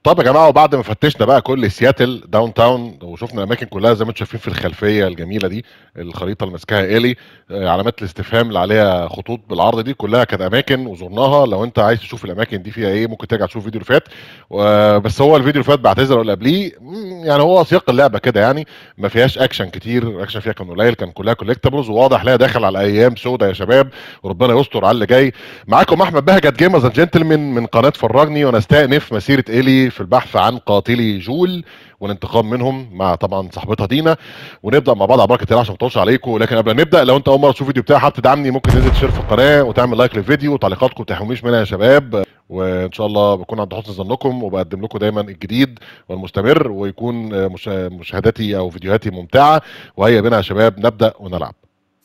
طب يا جماعه وبعد ما فتشنا بقى كل سياتل داون تاون وشفنا الاماكن كلها زي ما انتم شايفين في الخلفيه الجميله دي الخريطه اللي ماسكاها ايلي آه، علامات الاستفهام اللي عليها خطوط بالعرض دي كلها كانت اماكن وزرناها لو انت عايز تشوف الاماكن دي فيها ايه ممكن ترجع تشوف الفيديو اللي فات و- بس هو الفيديو اللي فات بعتذر ولا قبليه مم، يعني هو سياق اللعبه كده يعني ما فيهاش اكشن كتير الاكشن فيها كان قليل كان كلها كولكتبلز وواضح لها داخل على ايام سودة يا شباب وربنا يستر على اللي جاي معاكم احمد بهجت جيمرز اند جنتلمان من قناه فرجني ونستأنف مسيره ايلي في البحث عن قاتلي جول والانتقام منهم مع طبعا صاحبتها دينا ونبدا مع بعض على بركه الله عشان ما اطولش عليكم لكن قبل ما نبدا لو انت اول مره تشوف فيديو بتاعي حابب تدعمني ممكن تنزل تشترك في القناه وتعمل لايك للفيديو وتعليقاتكم ما تحرمونيش منها يا شباب وان شاء الله بكون عند حسن ظنكم وبقدم لكم دايما الجديد والمستمر ويكون آه، مشا- مشاهداتي او فيديوهاتي ممتعه وهيا بنا يا شباب نبدا ونلعب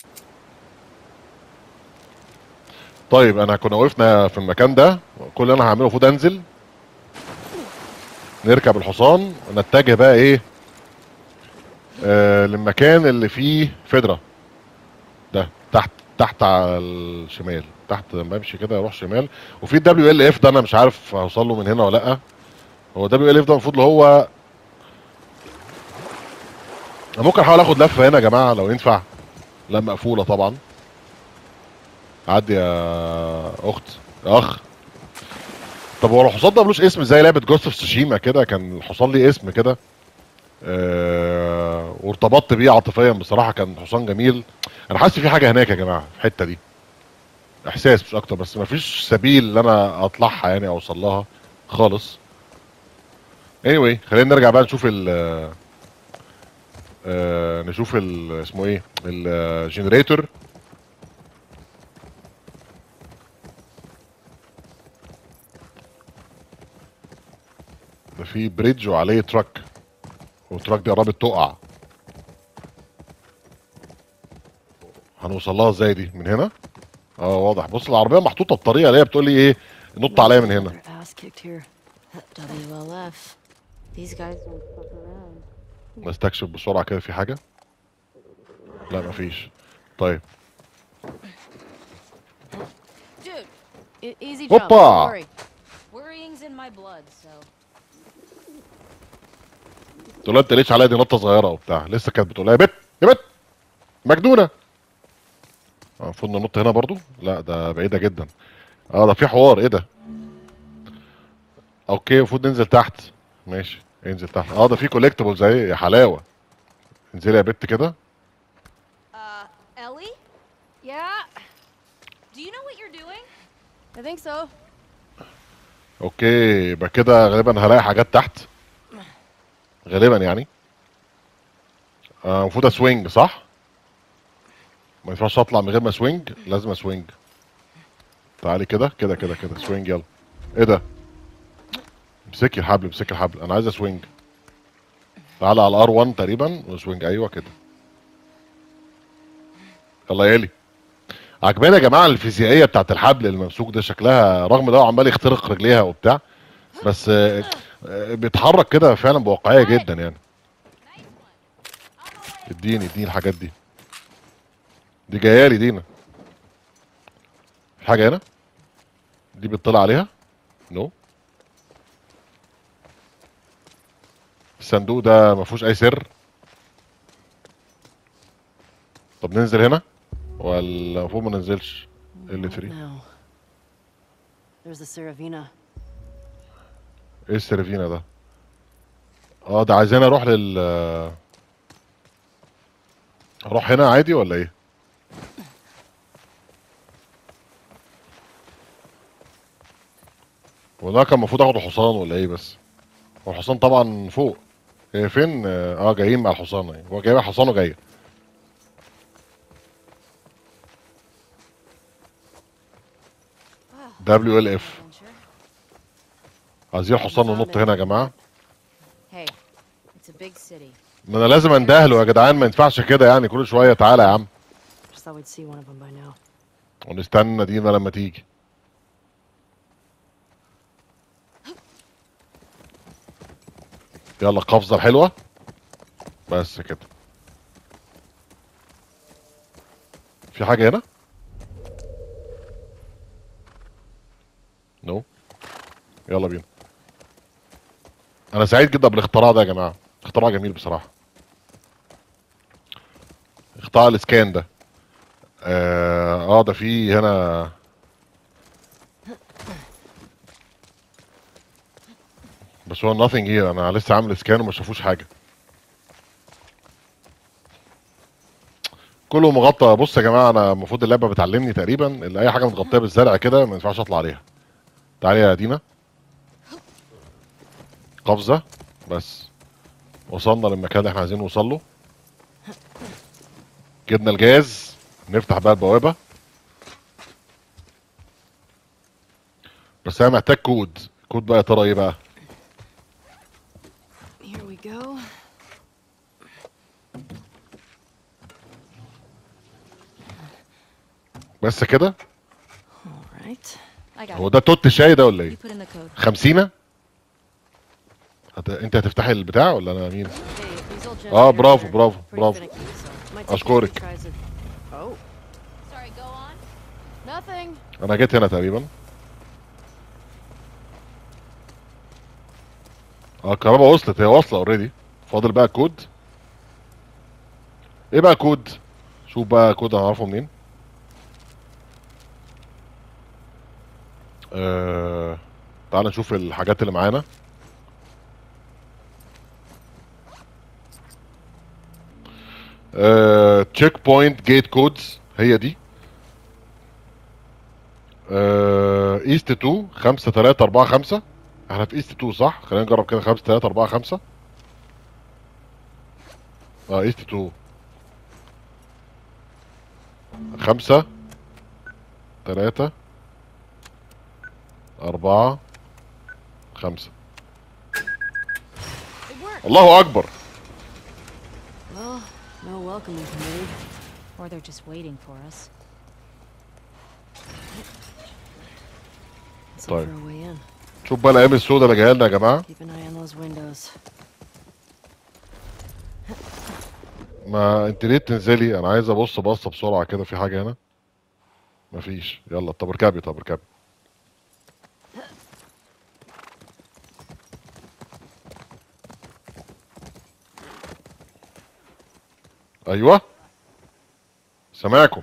طيب انا كنا وقفنا في المكان ده كل اللي انا هعمله المفروض انزل نركب الحصان ونتجه بقى ايه آه للمكان اللي فيه فدرة ده تحت تحت على الشمال تحت لما بمشي كده اروح شمال وفي الدبليو ال اف ده انا مش عارف هوصل له من هنا ولا لا هو دبليو ال اف ده المفروض اللي هو أنا ممكن احاول اخد لفه هنا يا جماعه لو ينفع لا مقفوله طبعا عدي يا اخت يا اخ طب هو الحصان ده ملوش اسم زي لعبه جوست اوف تسوشيما كده كان الحصان ليه اسم كده آه وارتبطت بيه عاطفيا بصراحه كان حصان جميل انا حاسس في حاجه هناك يا جماعه في الحته دي احساس مش اكتر بس مفيش سبيل ان انا اطلعها يعني اوصل لها خالص anyway خلينا نرجع بقى نشوف ال آه نشوف ال اسمه ايه الجنريتور ده في بريدج وعليه تراك والتراك دي قربت تقع هنوصل لها ازاي دي من هنا اه واضح بص العربيه محطوطه بطريقه اللي هي بتقول لي ايه نط عليا من هنا Their ass kicked here. WLF. These guys don't fuck around. نستكشف بسرعه كده في حاجه لا مفيش طيب Dude, e- easy jump. Hoppa. Don't worry. Worrying's in my blood, so. تقول لها انت ليش عليا دي نطه صغيره وبتاع لسه كانت بتقول لها يا بت يا بت مجنونه اه المفروض ننط هنا برضو لا ده بعيده جدا اه ده في حوار ايه ده اوكي المفروض ننزل تحت ماشي انزل تحت اه ده في كولكتبلز اهي يا حلاوه انزلي يا بت كده Uh, Ellie? Yeah? Do you know what you're doing? I think so. اوكي يبقى كده غالبا هلاقي حاجات تحت غالبا يعني آه، المفروض اسوينج صح ما ينفعش اطلع من غير ما اسوينج لازم اسوينج تعالي كده كده كده كده سوينج يلا ايه ده امسكي الحبل امسكي الحبل انا عايز اسوينج تعالى على ار 1 تقريبا وسوينج ايوه كده يلا يا الي عجباني يا جماعه الفيزيائيه بتاعت الحبل الممسوك ده شكلها رغم ده هو عمال يخترق رجليها وبتاع بس آه، آه، بيتحرك كده فعلا بواقعيه جدا يعني اديني اديني الحاجات دي دي جايه لي دينا في حاجه هنا دي بتطلع عليها نو الصندوق ده ما فيهوش اي سر طب ننزل هنا ولا المفروض ما ننزلش اللي فري No. There's the Saravina. ايه السيرفينا ده اه ده عايزين اروح لل اروح هنا عادي ولا ايه وده كان المفروض اخد الحصان ولا ايه بس هو الحصان طبعا فوق هي فين اه جايين مع الحصان اهي هو جايب الحصان وجاي دبليو ال اف Adventure. عايزين الحصان ونط هنا يا جماعه Hey, it's a big city. ما انا لازم اندهله يا جدعان ما ينفعش كده يعني كل شويه تعالى يا عم Just thought we'd see one of them by now. ونستنى دينا لما تيجي يلا القفزه الحلوه بس كده في حاجه هنا نو يلا بينا انا سعيد جدا بالاختراع ده يا جماعه اختراع جميل بصراحه اختراع الاسكان ده اه آه، ده في هنا بس هو nothing here انا لسه عامل سكان وما شافوش حاجه كله مغطى بص يا جماعه انا المفروض اللعبه بتعلمني تقريبا ان اي حاجه متغطيه بالزرع كده ما ينفعش اطلع عليها تعالي يا دينا قفزه بس وصلنا للمكان اللي احنا عايزين نوصل له جبنا الجاز نفتح بقى البوابه بس انا محتاج كود كود بقى يا ترى ايه بقى Here we go. بس كده All right. I got هو it. ده توت شاي ده ولا You ايه put in the code. خمسينة هت... انت هتفتحي البتاع ولا انا مين Hey, these old اه generators برافو are برافو pretty برافو finicky, so might take a few أشكرك. tries of- Oh. Sorry, go on. Nothing. انا جيت هنا تقريبا اه الكهرباء وصلت هي واصله اوريدي فاضل بقى كود ايه بقى كود شوف بقى كود هنعرفه منين آه... تعال نشوف الحاجات اللي معانا تشيك بوينت جيت كودز هي دي ايست 2 5 3 4 5 احنا في ايست 2 صح؟ خلينا نجرب كده 5 3 4 5 اه ايست 2 5 3 4 5 It worked. الله اكبر Well, no welcoming committee. Or they're just waiting for us. Let's look طيب. for a way in. شوف بقى الايام السوداء اللي جايه لنا يا جماعه Keep an eye on those windows. ما انت ليه تنزلي انا عايز ابص بصه بسرعه كده في حاجه هنا مفيش يلا طب اركبي طب اركبي ايوه سامعكم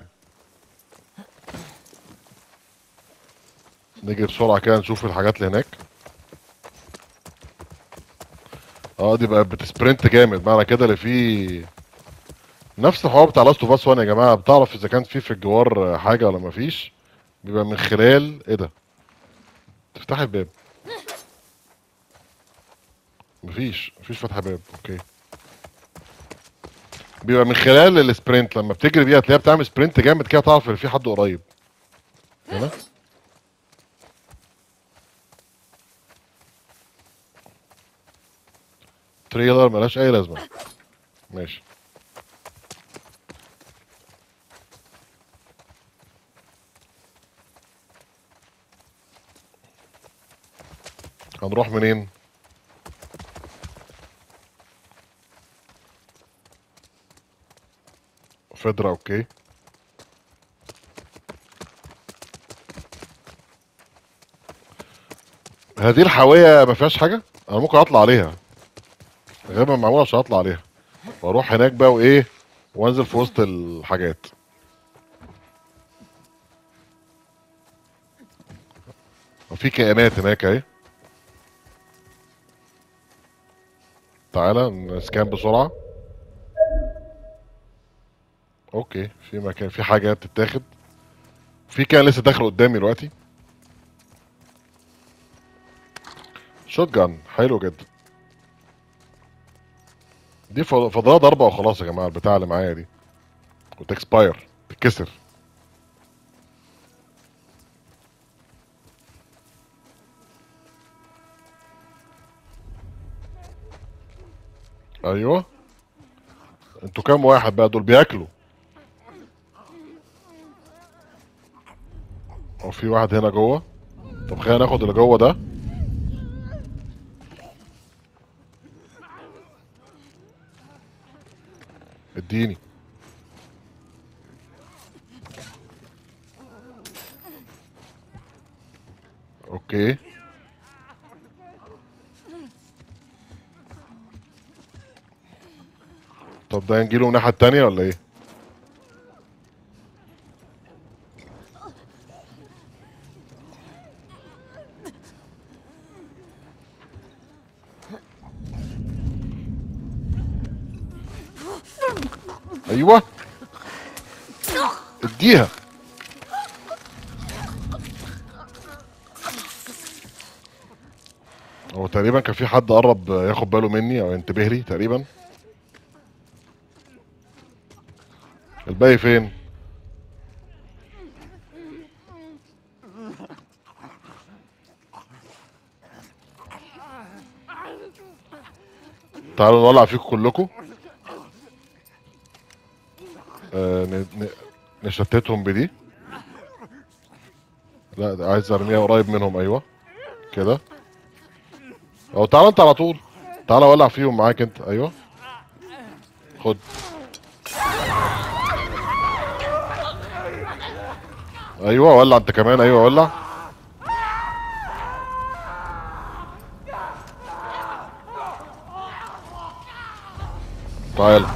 نيجي بسرعه كده نشوف الحاجات اللي هناك اه دي بقى بتسبرنت جامد معنى كده اللي فيه نفس الحوار بتاع لاست اوف اس 1 يا جماعه بتعرف اذا كان في في الجوار حاجه ولا مفيش بيبقى من خلال ايه ده تفتح الباب مفيش مفيش فتح باب اوكي بيبقى من خلال السبرنت لما بتجري بيها تلاقيها بتعمل سبرنت جامد كده تعرف ان في حد قريب هنا تريلر ملهاش اي لازمه ماشي هنروح منين فدرة اوكي هذه الحاوية ما فيهاش حاجة انا ممكن اطلع عليها غالبا معمولة عشان اطلع عليها واروح هناك بقى وايه وانزل في وسط الحاجات وفي كائنات هناك اهي تعالى نسكان بسرعة اوكي في مكان في حاجة بتتاخد في كان لسه داخل قدامي دلوقتي شوت جان حلو جدا دي فض- فضلها ضربة وخلاص يا جماعة البتاع اللي معايا دي وتكسباير تتكسر ايوه انتوا كام واحد بقى دول بياكلوا هو في واحد هنا جوه طب خلينا ناخد اللي جوه ده اديني اوكي طب ده نجيله من الناحيه التانيه ولا ايه ايوه اديها هو تقريبا كان في حد قرب ياخد باله مني او ينتبه لي تقريبا الباقي فين تعالوا نولع فيكم كلكم آه ن- ن- نشتتهم بدي لا ده عايز ارميها قريب منهم ايوه كده او تعالى انت على طول تعالى ولع فيهم معاك انت ايوه خد ايوه ولع انت كمان ايوه ولع تعالى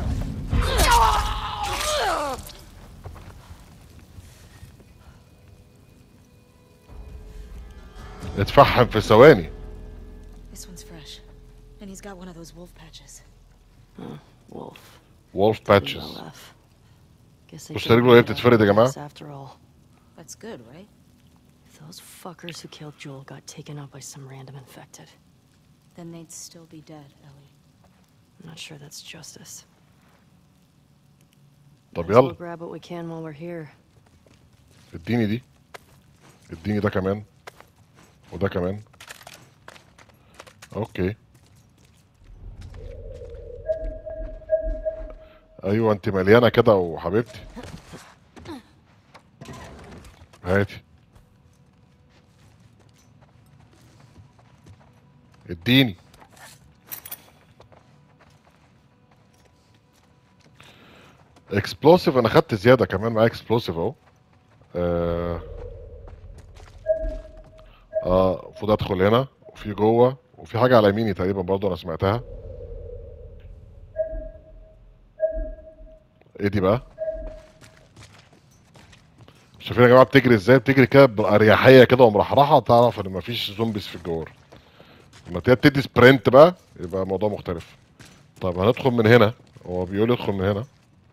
اتفحم في ثواني This one's fresh. And he's got one of those wolf patches. Wolf. وولف باتشز ELF. Guess they بص couldn't رجله وهي get out بتتفرد يا of جماعة. this After all, That's good, right? those fuckers who killed Joel got taken out by some random infected. Then they'd still be dead, Ellie. I'm not sure that's justice. طب Might as well يلا grab what we can while we're here. اديني دي اديني ده كمان وده كمان اوكي ايوه انت مليانه كده وحبيبتي هاتي اديني اكسبلوسيف انا خدت زياده كمان معايا اكسبلوسيف اهو اه اه المفروض ادخل هنا وفي جوه وفي حاجه على يميني تقريبا برضه انا سمعتها ايه دي بقى شايفين يا جماعه بتجري ازاي بتجري كده باريحيه كده ومرحرحه تعرف ان مفيش زومبيز في الجوار لما تبتدي تدي سبرنت بقى يبقى الموضوع مختلف طب هندخل من هنا هو بيقول ادخل من هنا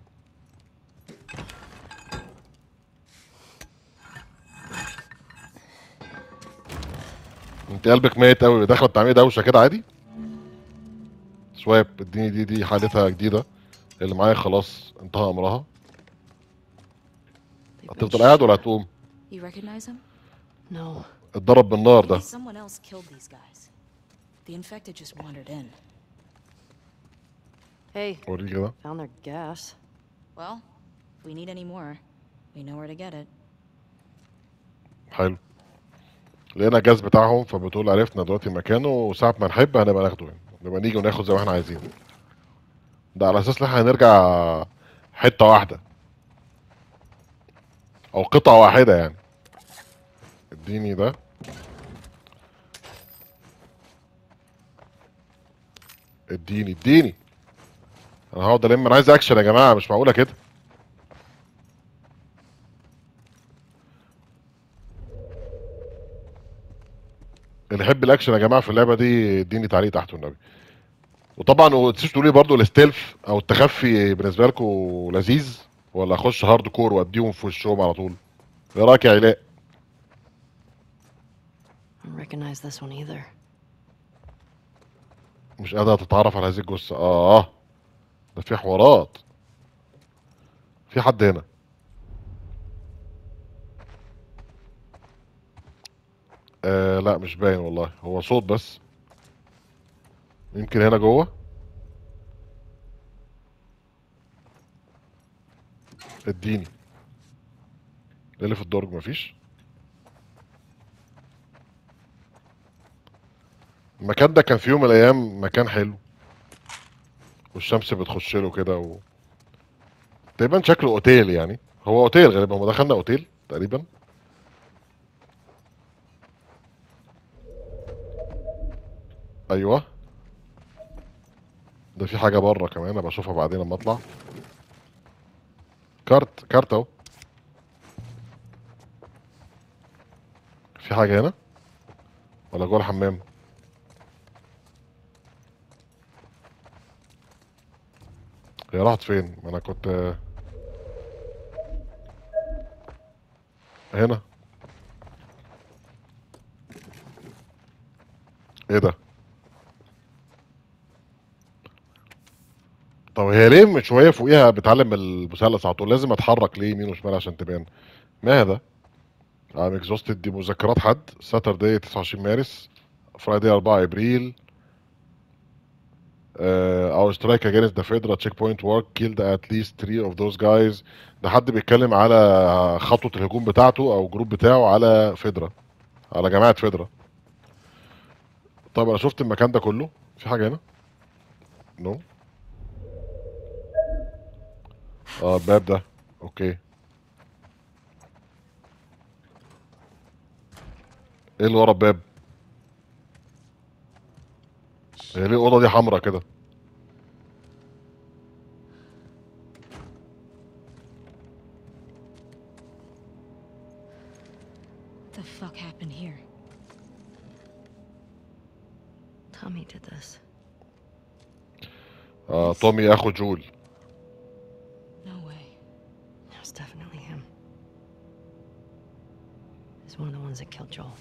انت قلبك ميت قوي داخله بتعملي دوشه كده عادي سواب اديني دي دي حالتها جديده اللي معايا خلاص انتهى امرها They've been هتفضل قاعد ولا هتقوم You recognize him? No. اتضرب بالنار ده Maybe someone else killed these guys. The infected just wandered in. Hey, وريني كده found their gas. Well, if we need any more, we know where to get it. حلو لقينا الجاز بتاعهم فبتقول عرفنا دلوقتي مكانه وساعة ما نحب هنبقى ناخده يعني نبقى نيجي وناخد زي ما احنا عايزين ده على اساس ان احنا هنرجع حتة واحدة او قطعة واحدة يعني اديني ده اديني اديني انا هقعد الم انا عايز اكشن يا جماعة مش معقولة كده اللي يحب الاكشن يا جماعه في اللعبه دي اديني تعليق تحت والنبي وطبعا ما تنسوش تقولوا لي برضه الستيلف او التخفي بالنسبه لكم لذيذ ولا اخش هارد كور واديهم في وشهم على طول ايه رايك يا علاء I don't recognize this one either. مش قادره تتعرف على هذه الجثه اه ده في حوارات في حد هنا آه لا مش باين والله هو صوت بس يمكن هنا جوه اديني ايه اللي في الدرج مفيش المكان ده كان في يوم من الايام مكان حلو والشمس بتخش له كده و... تقريبا شكله اوتيل يعني هو اوتيل غالبا هو دخلنا اوتيل تقريبا ايوه ده في حاجه بره كمان ابقى اشوفها بعدين لما اطلع كارت كارت اهو في حاجه هنا ولا جوه الحمام هي راحت فين ما انا كنت هنا ايه ده طب هي ليه مش وهي فوقيها بتعلم المثلث على طول لازم اتحرك ليه يمين وشمال عشان تبان ما هذا ام اكزوستد دي مذكرات حد ساتردي 29 مارس فرايدي 4 ابريل uh, our strike against the federal checkpoint work killed at least three of those guys ده حد بيتكلم على خطوة الهجوم بتاعته او الجروب بتاعه على فيدرا على جماعة فيدرا طيب انا شفت المكان ده كله في حاجة هنا نو no. اه الباب ده اوكي ايه اللي ورا الباب هي ليه الاوضه دي حمرا كده The fuck happened here? Tommy did this. اه تومي اخو جول No way. It was definitely him. He's one of the ones that killed Joel.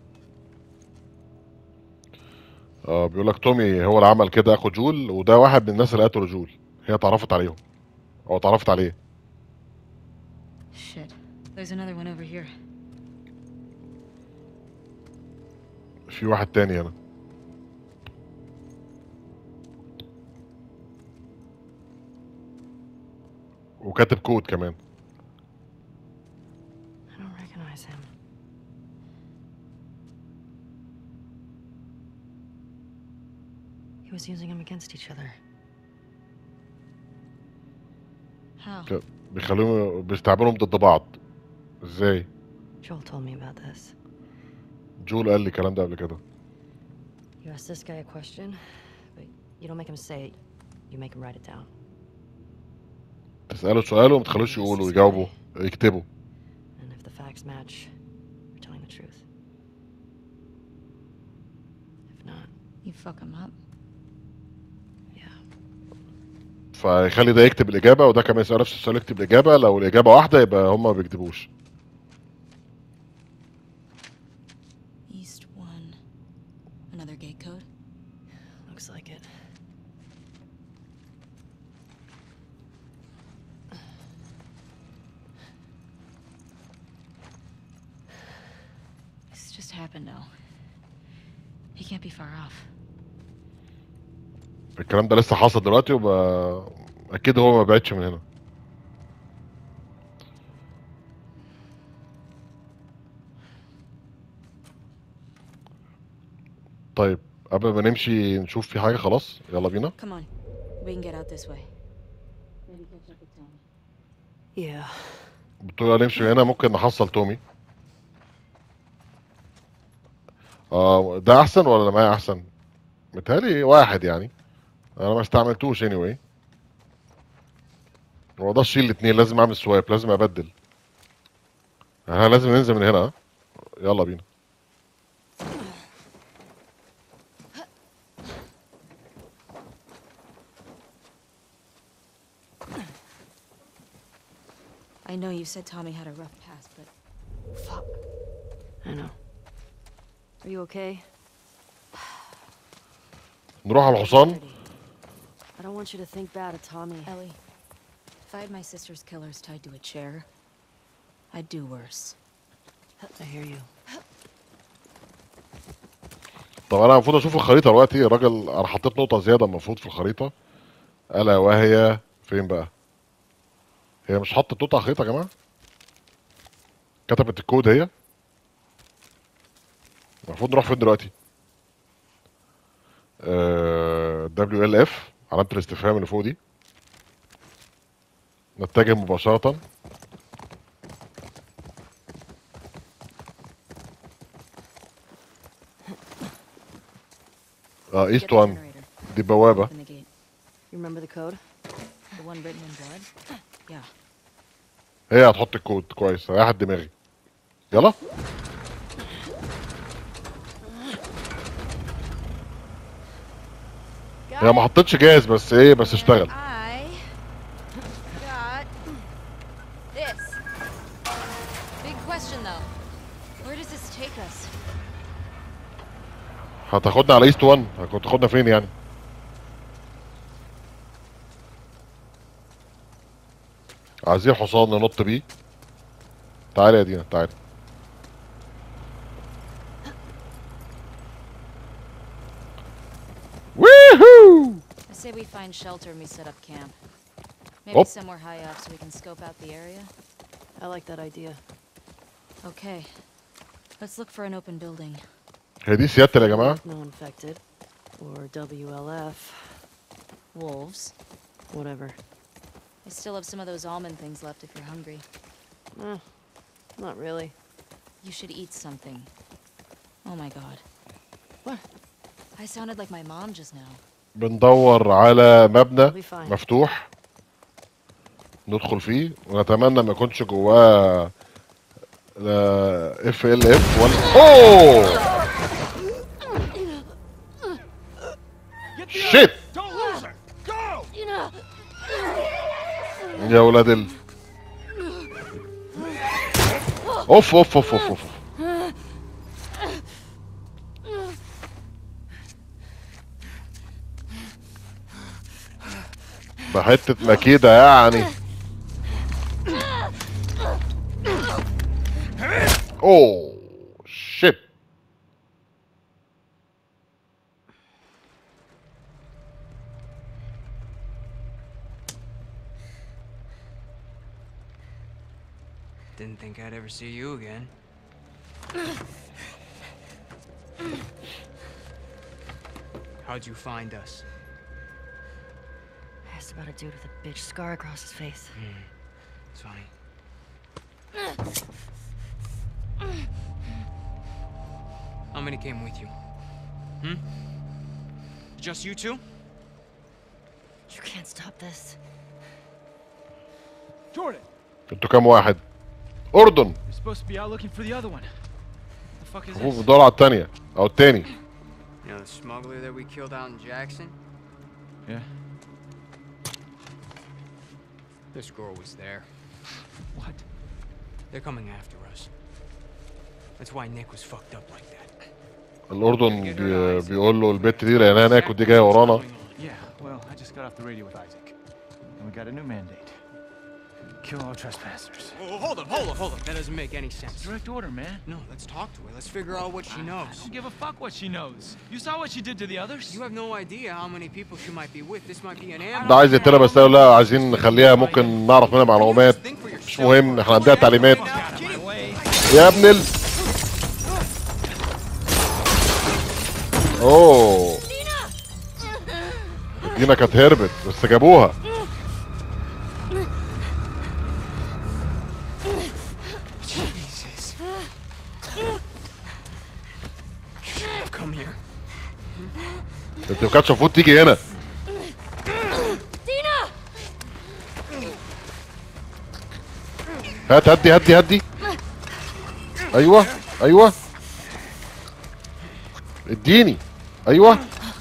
اه بيقول لك تومي هو اللي عمل كده اخو جول وده واحد من الناس اللي قتلوا جول هي اتعرفت عليهم او اتعرفت عليه Shit. There's another one over here. في واحد تاني هنا وكاتب كود كمان I don't recognize him. He was using them against each other. How? ك- بيخلوهم بيستعملهم ضد بعض ازاي Joel told me about this. جول قال لي الكلام ده قبل كده You ask this guy a question, but you don't make him say it. You make him write it down. تسأله سؤال وما تخلوش يقولوا يجاوبوا يكتبوا And if the facts match, you're telling the truth. If not, You fuck him up? yeah. فيخلي ده يكتب الإجابة وده كمان يسأل نفس السؤال يكتب الإجابة لو الإجابة واحدة يبقى هما ما بيكتبوش East one. Another gate code? Looks like it. This just happened now. He can't be far off. الكلام ده لسه حاصل دلوقتي وبقى أكيد هو ما بعدش من هنا طيب قبل ما نمشي نشوف في حاجة خلاص يلا بينا Come on. We can get out this way. Maybe catch up with Tommy. Yeah. بتقول نمشي من هنا ممكن نحصل تومي اه ده احسن ولا اللي معايا احسن متهيألي واحد يعني انا ما استعملتوش anyway هو ده الشيل الاتنين لازم اعمل سوايب لازم ابدل احنا لازم ننزل من هنا ها؟ يلا بينا I know you said Tommy had a rough past, but fuck. I know. Are you okay? نروح على الحصان I don't want you to think bad of Tommy. Ellie, if I had my sister's killers tied to a chair, I'd do worse. I hear you. طب انا المفروض اشوف الخريطه دلوقتي الراجل انا حطيت نقطه زياده المفروض في الخريطه الا وهي فين بقى هي مش حاطه نقطه على الخريطه يا جماعه كتبت الكود هي المفروض نروح فين دلوقتي دبليو ال اف علامه الاستفهام اللي فوق دي نتجه مباشره اه Get ايست the 1 generator. دي بوابه Open the gate. You remember the code? The one written in blood? Yeah. هي هتحط الكود كويس ريحت دماغي يلا هي ما حطتش جاهز بس ايه بس اشتغل I got this. Big question though. Where does this take us? هتاخدنا على ايست 1 كنت تاخدنا فين يعني عايزين حصان ننط بيه تعالى يا دينا تعالى ويهو I say we find shelter and we set up camp. Maybe Oh. somewhere high up so we can scope out the area. I like that idea. Okay. Let's look for an open building. هي دي سياتل يا جماعه No infected. Or WLF. Wolves. Whatever. I still have some of those almond things left if you're hungry. Eh, not really. You should eat something. Oh my god. What? I sounded like my mom just now. بندور على مبنى We'll be fine. مفتوح ندخل فيه ونتمنى ما يكونش جواه اف ال اف ولا اوه شيت Don't lose her! Go! يا ولاد ال اوف اوف اوف اوف اوف بحتة مكيدة يعني اوه شيت Didn't think I'd ever see you again. How'd you find us? I asked about a dude with a bitch scar across his face. It's funny. How many came with you? Hmm? Just you two? You can't stop this. Jordan, انتوا كام واحد اردن you're supposed to be out looking for the other one. The fuck is المفروض this? بتدور على التانية او التاني You know the smuggler that we killed out in Jackson? Yeah. This girl was there. What? They're coming after us. That's why Nick was fucked up like that. الاردن بي... بيقول له البت دي لقيناها هناك ودي جايه ورانا Yeah, well, I just got off the radio with Isaac. And we got a new mandate. Kill all trespassers. Oh, hold up, hold up, hold up. That doesn't make any sense. Direct order, man. No, let's talk to her. Let's figure out what she I knows. don't give a fuck what she knows. You saw what she did to the others? You have no idea how many people she might be with. This might be an ambush. ده عايز يقتلها بس قالوا لا عايزين نخليها ممكن نعرف منها معلومات مش مهم احنا عندنا تعليمات Out of my way. يا ابن ال اوه دينا كانت هربت بس جابوها Jesus. Come here. انت ما كانتش المفروض تيجي هنا هات هدي هدي هدي ايوه ايوه اديني ايوه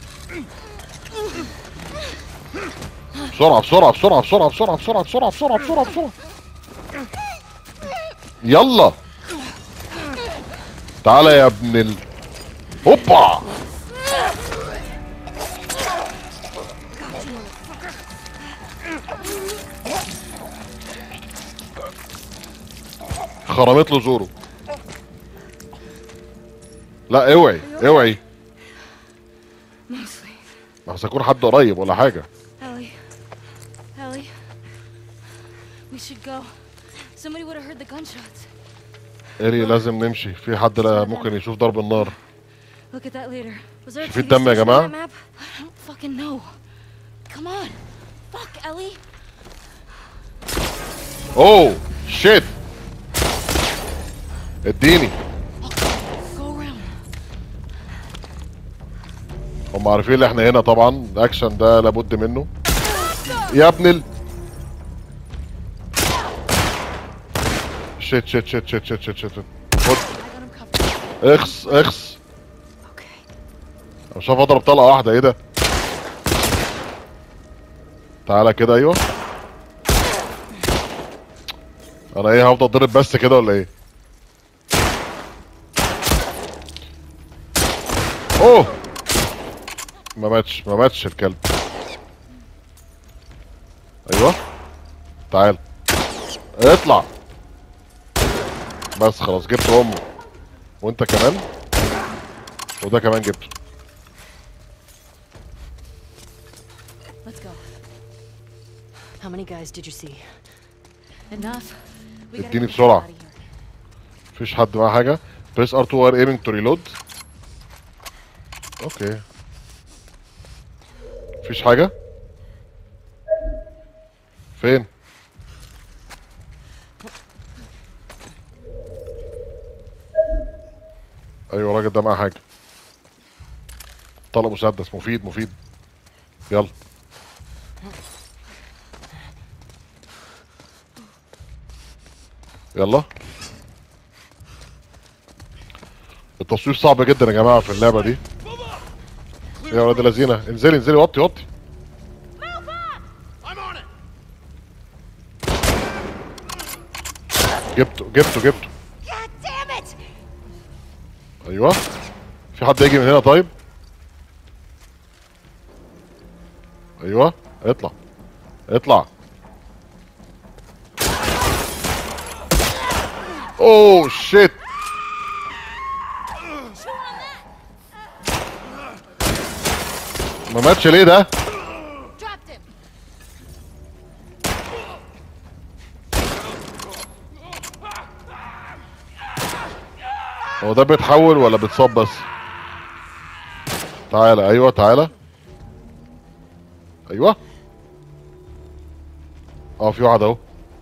بسرعه بسرعه بسرعه بسرعه بسرعه بسرعه بسرعه بسرعه بسرعه بسرعه يلا تعالى يا ابن ال هوبا خرمت له زوره لا اوعي اوعي ما هيكون حد قريب ولا حاجه Ellie. Ellie. We should go. Somebody would have heard the gunshots. الي لازم نمشي في حد لا ممكن يشوف ضرب النار Look at that later. Was there a شوفي TV الدم يا station on جماعة. that map? I don't fucking know. Come on. Fuck, Ellie. اوه شيت اديني Go around. هم عارفين ان احنا هنا طبعا الاكشن ده لابد منه يا ابن ال شيت شيت شيت شيت شيت شيت شيت خد اخس اخس Okay. أنا مش عارف اضرب طلقه واحده ايه ده تعالى كده ايوه انا ايه هفضل اضرب بس كده ولا ايه اوه ما ماتش ما ماتش الكلب ايوه تعال اطلع بس خلاص جبت امه وانت كمان وده كمان جبته Let's go. How many guys did you see? Enough. We gotta اديني get the hell بسرعة. out of here. مفيش حد معاه حاجة بريس ار 2 ار ايمنج تو ريلود اوكي مفيش حاجة فين ايوه الراجل ده معاه حاجة طلب مسدس مفيد مفيد يلا يلا التصوير صعب جدا يا جماعه في اللعبه دي يا ولاد الذين انزلي انزلي وطي وطي جبته جبته جبته God damn it! ايوه في حد يجي من هنا طيب ايوه اطلع اطلع اوه شيت ما ماتش ليه ده Dropped him. هو ده بيتحول ولا بيتصاب بس تعالى ايوه تعالى ايوه اه في واحد اهو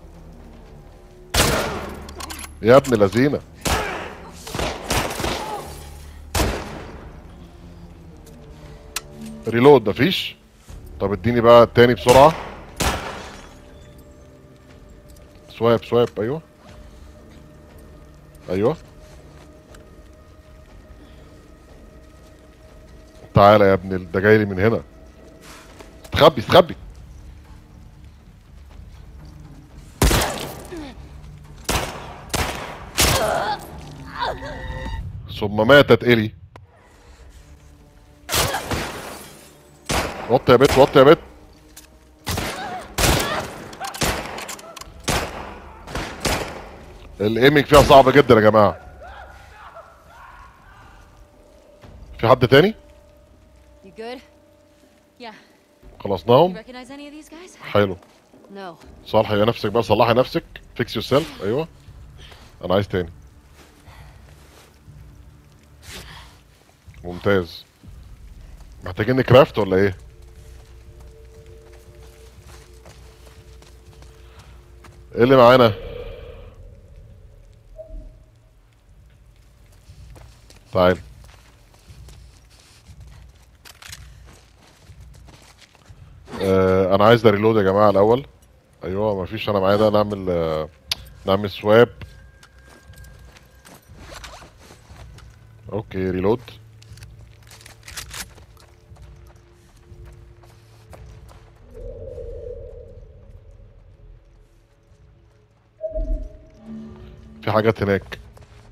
يا ابن لذينه ريلود مفيش طب اديني بقى التاني بسرعه سواب سواب ايوه ايوه تعالى يا ابن ال- ده جاي لي من هنا استخبي استخبي ثم ماتت إلي وطي يا بت وطي يا بت الايمنج فيها صعب جدا يا جماعه في حد تاني You good? Yeah. You خلصناهم recognize any of these guys? حلو No. صالحي يا نفسك بقى صلحي نفسك فيكس يور سيلف ايوه انا عايز تاني ممتاز محتاجين نكرافت ولا ايه ايه اللي معانا تعال آه انا عايز ده ريلود يا جماعه الاول ايوه مفيش انا معايا ده نعمل آه نعمل سواب اوكي ريلود في حاجات هناك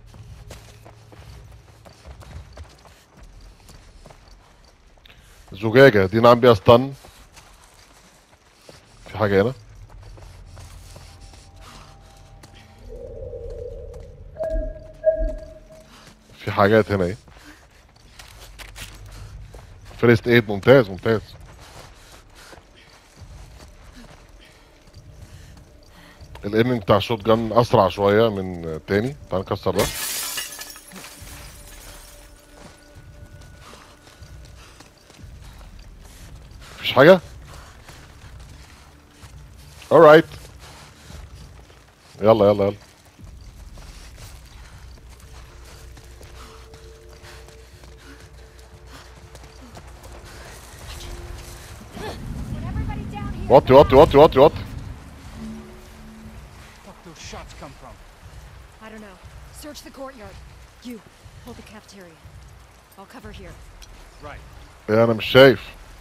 زجاجة دي نعم بيها ستان في حاجة هنا في حاجات هنا ايه فيرست ايد ممتاز ممتاز الايمنج بتاع الشوت جان اسرع شويه من التاني تعال نكسر ده مفيش حاجه alright يلا يلا يلا Get everybody down وطي وطي وطي وطي وطي fuck those shots come from? I don't know. Search the courtyard. You, hold the cafeteria. I'll cover here. Right. إيه انا مش شايف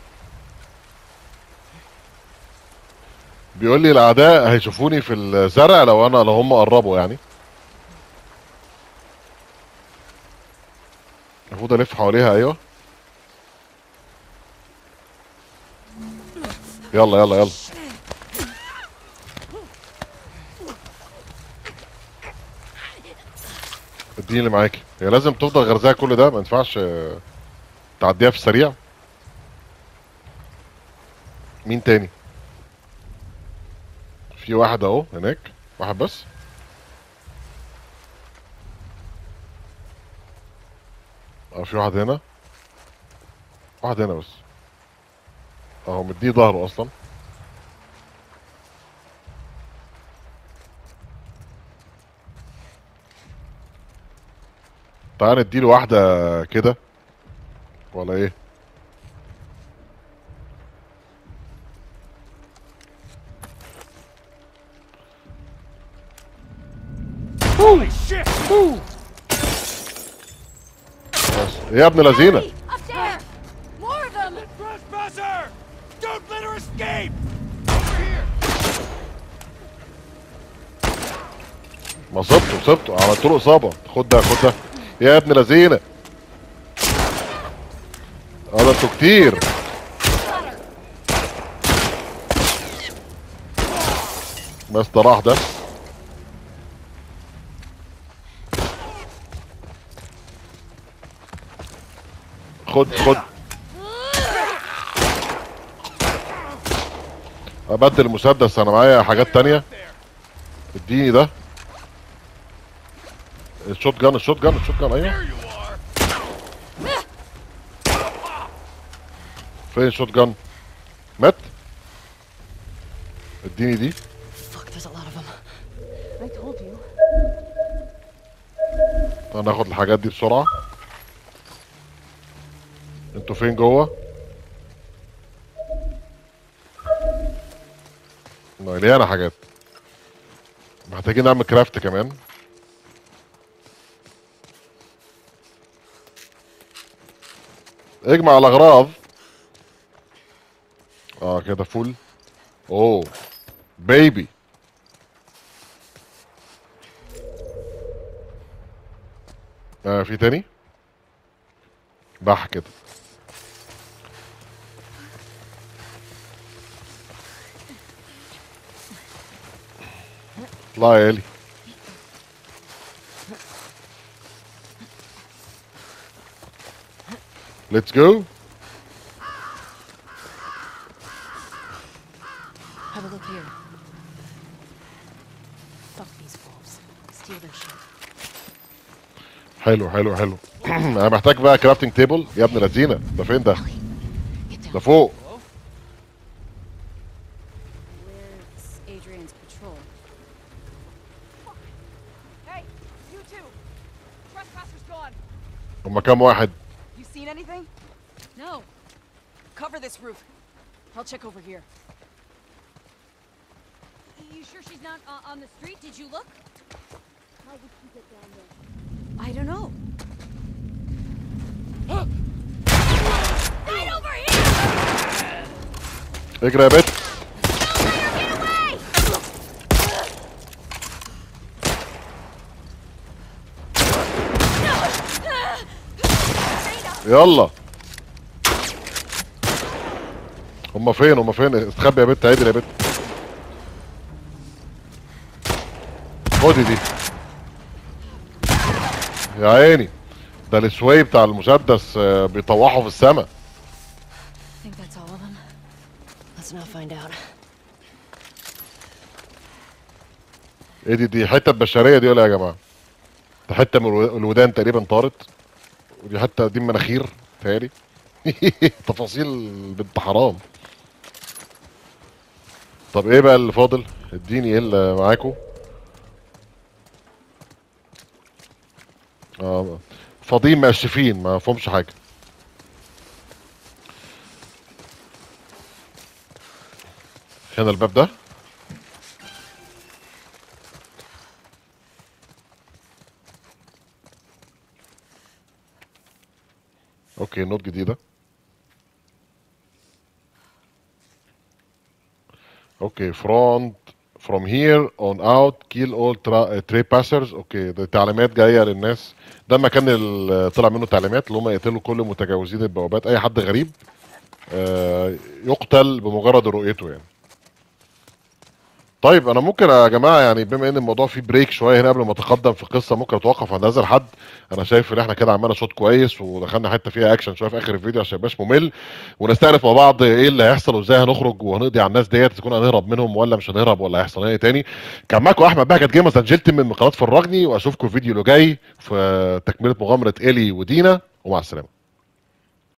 بيقول لي الاعداء هيشوفوني في الزرع لو انا لو هم قربوا يعني المفروض الف حواليها ايوه يلا يلا يلا اديني اللي معاكي هي لازم تفضل غرزاها كل ده ما ينفعش آه، تعديها في السريع مين تاني في واحد اهو هناك واحد بس اه في واحد هنا واحد هنا بس اهو مديه ظهره اصلا تعال نديله واحدة كده ولا ايه Holy shit! بس ايه يا ابن لذينه Up there! More of them! Trespasser! Don't let her escape! Over here! ما صبته صبته عملت له اصابه خد ده خد ده يا ابن لذينه اه ده انتوا كتير بس ده راح ده خد خد ابدل المسدس انا معايا حاجات تانية اديني ده الشوت جان الشوت جان الشوت جان ايوه There you are! فين الشوت جان مات اديني دي Fuck, there's a lot of them. I told you. طب ناخد الحاجات دي بسرعة انتوا فين جوه مليانة حاجات محتاجين نعمل كرافت كمان اجمع الاغراض اه كده فول اوه بيبي آه في تاني بح كده اطلع يا الي ليتس جو Have a look here. Fuck these wolves. Steal their shit. حلو حلو حلو انا محتاج بقى كرافتنج تيبل يا ابن لذينه ده فين ده Get down. ده فوق Where's Adrian's patrol? Hey, you two. Trespasser's gone. هما كام واحد You seen anything? No. Cover this roof. I'll check over here. You sure she's not uh, on the street? Did you look? How would she get down there? I don't know. right over here! اجري يا بت Get away! يلا هما فين هما فين استخبي يا بت عدل يا بت خدي دي يا عيني ده السواي بتاع المسدس آه، بيطوحوا في السماء I think that's all of them. Let's now find out. ايه دي دي حته بشريه دي ولا إيه يا جماعه ده حته من الو- الودان تقريبا طارت ودي حته دي مناخير تهيألي تفاصيل بنت حرام طب ايه بقى اللي فاضل اديني ايه اللي معاكم اه فاضيين مقشفين ما فهمش حاجه هنا الباب ده اوكي نوت جديدة اوكي front from here on out kill all tra- trespassers اوكي ده تعليمات جايه للناس ده المكان اللي طلع منه تعليمات اللي هم يقتلوا كل متجاوزين البوابات اي حد غريب آه، يقتل بمجرد رؤيته يعني طيب انا ممكن يا جماعه يعني بما ان الموضوع فيه بريك شويه هنا قبل ما اتقدم في القصه ممكن اتوقف عند هذا الحد انا شايف ان احنا كده عملنا شوط كويس ودخلنا حته فيها اكشن شويه في اخر الفيديو عشان ما يبقاش ممل ونستعرف مع بعض ايه اللي هيحصل وازاي هنخرج وهنقضي على الناس ديت تكون هنهرب منهم ولا مش هنهرب ولا هيحصل ايه تاني كان معاكم احمد بهجت جيمرز اند جيلتي من قناه فرجني واشوفكم الفيديو اللي جاي في تكمله مغامره الي ودينا ومع السلامه